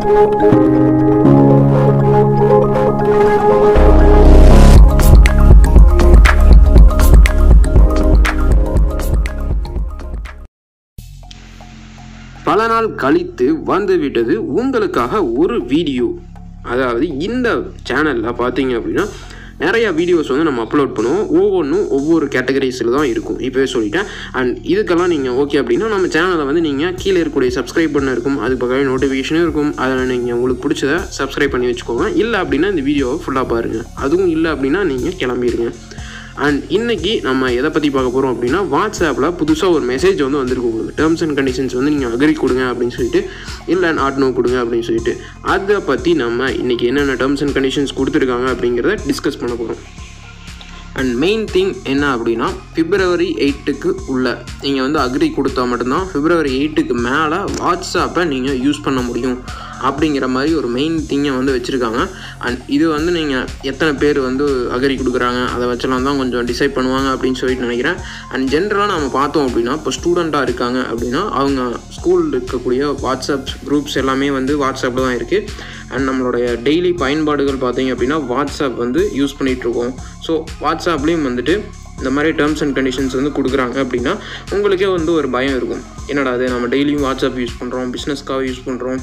பல நாள் கழித்து வந்துவிட்டது உங்களுக்காக ஒரு வீடியோ அதாவது இந்த சேனலில் பார்த்தீங்க அப்படின்னா நிறைய வீடியோஸ் வந்து நம்ம அப்லோட் பண்ணுவோம் ஒவ்வொன்றும் ஒவ்வொரு கேட்டகரிஸில் தான் இருக்கும் இப்போவே சொல்லிட்டேன் அண்ட் இதுக்கெல்லாம் நீங்கள் ஓகே அப்படின்னா நம்ம சேனலை வந்து நீங்கள் கீழே இருக்கக்கூடிய சப்ஸ்கிரைப் பண்ண இருக்கும் அது பக்கவே நோட்டிஃபிகேஷனும் இருக்கும் அதில் நீங்கள் உங்களுக்கு பிடிச்சத சப்ஸ்கிரைப் பண்ணி வச்சுக்கோங்க இல்லை அப்படின்னா இந்த வீடியோவை ஃபுல்லாக பாருங்கள் அதுவும் இல்லை அப்படின்னா நீங்கள் கிளம்பிடுங்க அண்ட் இன்னைக்கு நம்ம எதை பற்றி பார்க்க போகிறோம் அப்படின்னா வாட்ஸ்அப்பில் புதுசாக ஒரு மெசேஜ் வந்து வந்திருக்கு உங்களுக்கு டேர்ம்ஸ் அண்ட் கண்டிஷன்ஸ் வந்து நீங்கள் அக்ரி கொடுங்க அப்படின்னு சொல்லிட்டு இல்லை நாட் நோ கொடுங்க அப்படின்னு சொல்லிட்டு அதை பற்றி நம்ம இன்னைக்கு என்னென்ன டேர்ம்ஸ் அண்ட் கண்டிஷன்ஸ் கொடுத்துருக்காங்க அப்படிங்கிறத டிஸ்கஸ் பண்ண போகிறோம் அண்ட் மெயின் திங் என்ன அப்படின்னா பிப்ரவரி எயிட்டுக்கு உள்ள நீங்கள் வந்து அக்ரி கொடுத்தா மட்டும்தான் பிப்ரவரி எயிட்டுக்கு மேலே வாட்ஸ்அப்பை நீங்கள் யூஸ் பண்ண முடியும் அப்படிங்கிற மாதிரி ஒரு மெயின் திங்கை வந்து வச்சுருக்காங்க அண்ட் இது வந்து நீங்கள் எத்தனை பேர் வந்து அக்ரி கொடுக்குறாங்க அதை வச்செல்லாம் தான் கொஞ்சம் டிசைட் பண்ணுவாங்க அப்படின்னு சொல்லிட்டு நினைக்கிறேன் அண்ட் ஜென்ரலாக நம்ம பார்த்தோம் அப்படின்னா இப்போ ஸ்டூடெண்ட்டாக இருக்காங்க அப்படின்னா அவங்க ஸ்கூலில் இருக்கக்கூடிய வாட்ஸ்அப் குரூப்ஸ் எல்லாமே வந்து வாட்ஸ்அப்பில் தான் இருக்குது அண்ட் நம்மளுடைய டெய்லி பயன்பாடுகள் பார்த்தீங்க அப்படின்னா வாட்ஸ்அப் வந்து யூஸ் பண்ணிகிட்ருக்கோம் ஸோ வாட்ஸ்அப்லேயும் வந்துட்டு இந்த மாதிரி டேர்ம்ஸ் அண்ட் கண்டிஷன்ஸ் வந்து கொடுக்குறாங்க அப்படின்னா உங்களுக்கே வந்து ஒரு பயம் இருக்கும் என்னடா அது நம்ம டெய்லியும் வாட்ஸ்அப் யூஸ் பண்ணுறோம் பிஸ்னஸ்க்காக யூஸ் பண்ணுறோம்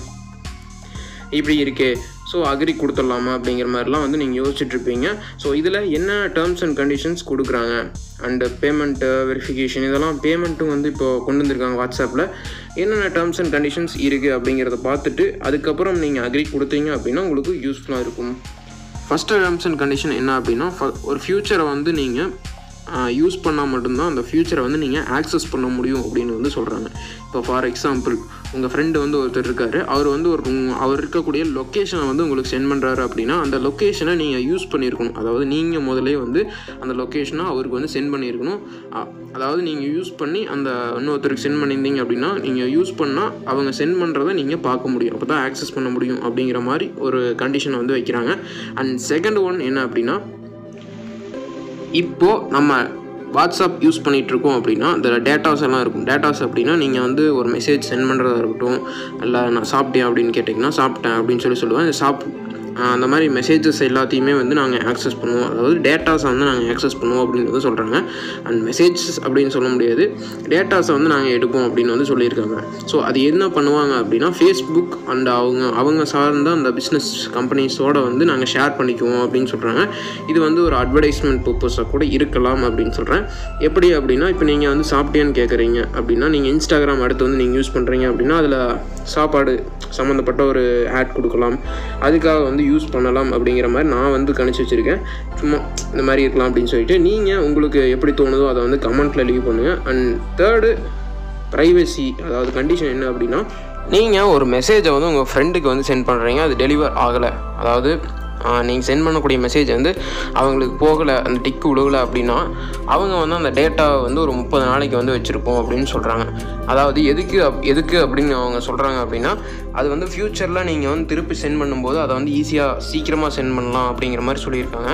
இப்படி இருக்கே ஸோ அக்ரி கொடுத்துடலாமா அப்படிங்கிற மாதிரிலாம் வந்து நீங்கள் யோசிச்சுட்ருப்பீங்க ஸோ இதில் என்ன டேர்ம்ஸ் அண்ட் கண்டிஷன்ஸ் கொடுக்குறாங்க அண்டு பேமெண்ட்டு வெரிஃபிகேஷன் இதெல்லாம் பேமெண்ட்டும் வந்து இப்போ கொண்டு வந்திருக்காங்க வாட்ஸ்அப்பில் என்னென்ன டேர்ம்ஸ் அண்ட் கண்டிஷன்ஸ் இருக்குது அப்படிங்கிறத பார்த்துட்டு அதுக்கப்புறம் நீங்கள் அக்ரி கொடுத்தீங்க அப்படின்னா உங்களுக்கு யூஸ்ஃபுல்லாக இருக்கும் ஃபஸ்ட்டு டேர்ம்ஸ் அண்ட் கண்டிஷன் என்ன அப்படின்னா ஒரு ஃப்யூச்சரை வந்து நீங்கள் யூஸ் பண்ணால் மட்டும்தான் அந்த ஃப்யூச்சரை வந்து நீங்கள் ஆக்சஸ் பண்ண முடியும் அப்படின்னு வந்து சொல்கிறாங்க இப்போ ஃபார் எக்ஸாம்பிள் உங்கள் ஃப்ரெண்டு வந்து ஒருத்தர் இருக்கார் அவர் வந்து ஒரு அவர் இருக்கக்கூடிய லொக்கேஷனை வந்து உங்களுக்கு சென்ட் பண்ணுறாரு அப்படின்னா அந்த லொக்கேஷனை நீங்கள் யூஸ் பண்ணியிருக்கணும் அதாவது நீங்கள் முதலே வந்து அந்த லொக்கேஷனை அவருக்கு வந்து சென்ட் பண்ணியிருக்கணும் அதாவது நீங்கள் யூஸ் பண்ணி அந்த இன்னொருத்தருக்கு சென்ட் பண்ணியிருந்தீங்க அப்படின்னா நீங்கள் யூஸ் பண்ணால் அவங்க சென்ட் பண்ணுறதை நீங்கள் பார்க்க முடியும் அப்போ தான் ஆக்சஸ் பண்ண முடியும் அப்படிங்கிற மாதிரி ஒரு கண்டிஷனை வந்து வைக்கிறாங்க அண்ட் செகண்ட் ஒன் என்ன அப்படின்னா இப்போது நம்ம வாட்ஸ்அப் யூஸ் பண்ணிகிட்ருக்கோம் அப்படின்னா அதில் டேட்டாஸ் எல்லாம் இருக்கும் டேட்டாஸ் அப்படின்னா நீங்கள் வந்து ஒரு மெசேஜ் சென்ட் பண்ணுறதா இருக்கட்டும் இல்லை நான் சாப்பிட்டேன் அப்படின்னு கேட்டிங்கன்னா சாப்பிட்டேன் அப்படின்னு சொல்லி சொல்லுவேன் சாப் அந்த மாதிரி மெசேஜஸ் எல்லாத்தையுமே வந்து நாங்கள் ஆக்சஸ் பண்ணுவோம் அதாவது டேட்டாஸை வந்து நாங்கள் ஆக்சஸ் பண்ணுவோம் அப்படின்னு வந்து சொல்கிறாங்க அண்ட் மெசேஜஸ் அப்படின்னு சொல்ல முடியாது டேட்டாஸை வந்து நாங்கள் எடுப்போம் அப்படின்னு வந்து சொல்லியிருக்காங்க ஸோ அது என்ன பண்ணுவாங்க அப்படின்னா ஃபேஸ்புக் அண்ட் அவங்க அவங்க சார்ந்த அந்த பிஸ்னஸ் கம்பெனிஸோடு வந்து நாங்கள் ஷேர் பண்ணிக்குவோம் அப்படின்னு சொல்கிறாங்க இது வந்து ஒரு அட்வர்டைஸ்மெண்ட் பர்பஸாக கூட இருக்கலாம் அப்படின்னு சொல்கிறேன் எப்படி அப்படின்னா இப்போ நீங்கள் வந்து சாப்பிட்டேன்னு கேட்குறீங்க அப்படின்னா நீங்கள் இன்ஸ்டாகிராம் அடுத்து வந்து நீங்கள் யூஸ் பண்ணுறீங்க அப்படின்னா அதில் சாப்பாடு சம்மந்தப்பட்ட ஒரு ஆட் கொடுக்கலாம் அதுக்காக வந்து யூஸ் பண்ணலாம் அப்படிங்கிற மாதிரி நான் வந்து கணிச்சு வச்சுருக்கேன் சும்மா இந்த மாதிரி இருக்கலாம் அப்படின்னு சொல்லிட்டு நீங்கள் உங்களுக்கு எப்படி தோணுதோ அதை வந்து கமெண்ட்டில் லீவ் பண்ணுங்கள் அண்ட் தேர்டு ப்ரைவசி அதாவது கண்டிஷன் என்ன அப்படின்னா நீங்கள் ஒரு மெசேஜை வந்து உங்கள் ஃப்ரெண்டுக்கு வந்து சென்ட் பண்ணுறீங்க அது டெலிவர் ஆகலை அதாவது நீங்கள் சென்ட் பண்ணக்கூடிய மெசேஜ் வந்து அவங்களுக்கு போகலை அந்த டிக்கு விழுகலை அப்படின்னா அவங்க வந்து அந்த டேட்டாவை வந்து ஒரு முப்பது நாளைக்கு வந்து வச்சுருப்போம் அப்படின்னு சொல்கிறாங்க அதாவது எதுக்கு அப் எதுக்கு அப்படின்னு அவங்க சொல்கிறாங்க அப்படின்னா அது வந்து ஃப்யூச்சரில் நீங்கள் வந்து திருப்பி சென்ட் பண்ணும்போது அதை வந்து ஈஸியாக சீக்கிரமாக சென்ட் பண்ணலாம் அப்படிங்கிற மாதிரி சொல்லியிருக்காங்க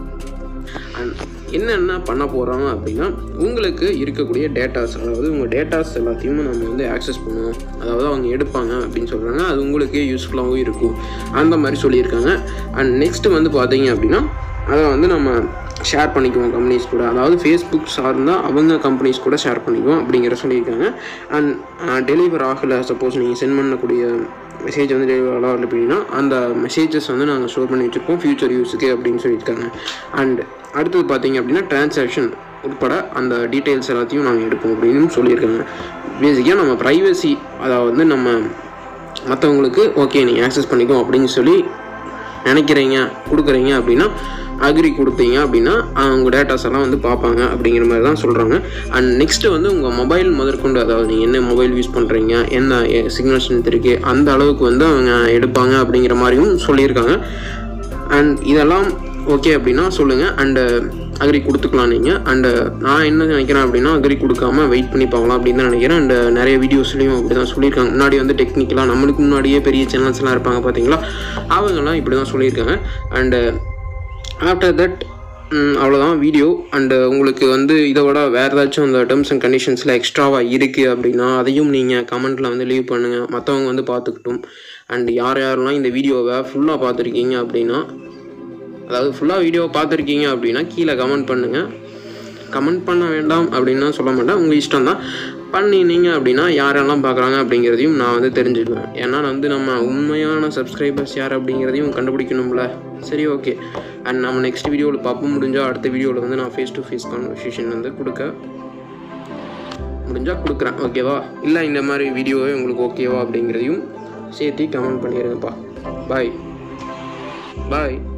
அண்ட் என்னென்ன பண்ண போகிறோம் அப்படின்னா உங்களுக்கு இருக்கக்கூடிய டேட்டாஸ் அதாவது உங்கள் டேட்டாஸ் எல்லாத்தையும் நம்ம வந்து ஆக்சஸ் பண்ணுவோம் அதாவது அவங்க எடுப்பாங்க அப்படின்னு சொல்கிறாங்க அது உங்களுக்கே யூஸ்ஃபுல்லாகவும் இருக்கும் அந்த மாதிரி சொல்லியிருக்காங்க அண்ட் நெக்ஸ்ட்டு வந்து பார்த்தீங்க அப்படின்னா அதை வந்து நம்ம ஷேர் பண்ணிக்குவோம் கம்பெனிஸ் கூட அதாவது ஃபேஸ்புக் சார்ந்தால் அவங்க கம்பெனிஸ் கூட ஷேர் பண்ணிக்குவோம் அப்படிங்கிற சொல்லியிருக்காங்க அண்ட் டெலிவர் ஆகலை சப்போஸ் நீங்கள் சென்ட் பண்ணக்கூடிய மெசேஜ் வந்து டெலிவர் ஆகலை அப்படின்னா அந்த மெசேஜஸ் வந்து நாங்கள் ஸ்டோர் பண்ணி வச்சுருப்போம் ஃப்யூச்சர் யூஸுக்கு அப்படின்னு சொல்லியிருக்காங்க அண்ட் அடுத்தது பார்த்தீங்க அப்படின்னா டிரான்சாக்ஷன் உட்பட அந்த டீட்டெயில்ஸ் எல்லாத்தையும் நாங்கள் எடுப்போம் அப்படின்னு சொல்லியிருக்காங்க பேசிக்காக நம்ம ப்ரைவசி அதாவது வந்து நம்ம மற்றவங்களுக்கு ஓகே நீங்கள் ஆக்சஸ் பண்ணிக்கோ அப்படின்னு சொல்லி நினைக்கிறீங்க கொடுக்குறீங்க அப்படின்னா அக்ரி கொடுத்தீங்க அப்படின்னா அவங்க டேட்டாஸ் எல்லாம் வந்து பார்ப்பாங்க அப்படிங்கிற மாதிரி தான் சொல்கிறாங்க அண்ட் நெக்ஸ்ட்டு வந்து உங்கள் மொபைல் முதற்கொண்டு அதாவது நீங்கள் என்ன மொபைல் யூஸ் பண்ணுறீங்க என்ன சிக்னல் ஸ்ட்ரென்த் இருக்குது அந்த அளவுக்கு வந்து அவங்க எடுப்பாங்க அப்படிங்கிற மாதிரியும் சொல்லியிருக்காங்க அண்ட் இதெல்லாம் ஓகே அப்படின்னா சொல்லுங்கள் அண்டு அக்ரி கொடுத்துக்கலாம் நீங்கள் அண்டு நான் என்ன நினைக்கிறேன் அப்படின்னா அக்ரி கொடுக்காம வெயிட் பண்ணி பார்க்கலாம் அப்படின்னு தான் நினைக்கிறேன் அண்டு நிறைய வீடியோஸ்லையும் அப்படி தான் சொல்லியிருக்காங்க முன்னாடி வந்து டெக்னிக்கலாக நம்மளுக்கு முன்னாடியே பெரிய சேனல்ஸ்லாம் இருப்பாங்க பார்த்தீங்களா அவங்கெல்லாம் இப்படி தான் சொல்லியிருக்காங்க அண்டு ஆஃப்டர் தட் அவ்வளோதான் வீடியோ அண்டு உங்களுக்கு வந்து இதை விட வேறு ஏதாச்சும் அந்த டேர்ம்ஸ் அண்ட் கண்டிஷன்ஸில் எக்ஸ்ட்ராவாக இருக்குது அப்படின்னா அதையும் நீங்கள் கமெண்ட்டில் வந்து லீவ் பண்ணுங்கள் மற்றவங்க வந்து பார்த்துக்கிட்டும் அண்ட் யார் யாரெல்லாம் இந்த வீடியோவை ஃபுல்லாக பார்த்துருக்கீங்க அப்படின்னா அதாவது ஃபுல்லாக வீடியோ பார்த்துருக்கீங்க அப்படின்னா கீழே கமெண்ட் பண்ணுங்கள் கமெண்ட் பண்ண வேண்டாம் அப்படின்னு சொல்ல மாட்டேன் உங்கள் இஷ்டம் தான் பண்ணினீங்க அப்படின்னா யாரெல்லாம் பார்க்குறாங்க அப்படிங்கிறதையும் நான் வந்து தெரிஞ்சுக்குவேன் ஏன்னா வந்து நம்ம உண்மையான சப்ஸ்கிரைபர்ஸ் யார் அப்படிங்கிறதையும் கண்டுபிடிக்கணும்ல சரி ஓகே அண்ட் நம்ம நெக்ஸ்ட் வீடியோவில் பார்ப்போம் முடிஞ்சால் அடுத்த வீடியோவில் வந்து நான் ஃபேஸ் டு ஃபேஸ் கான்வர்சேஷன் வந்து கொடுக்க முடிஞ்சால் கொடுக்குறேன் ஓகேவா இல்லை இந்த மாதிரி வீடியோவே உங்களுக்கு ஓகேவா அப்படிங்கிறதையும் சேர்த்து கமெண்ட் பண்ணிடுங்கப்பா பாய் பாய்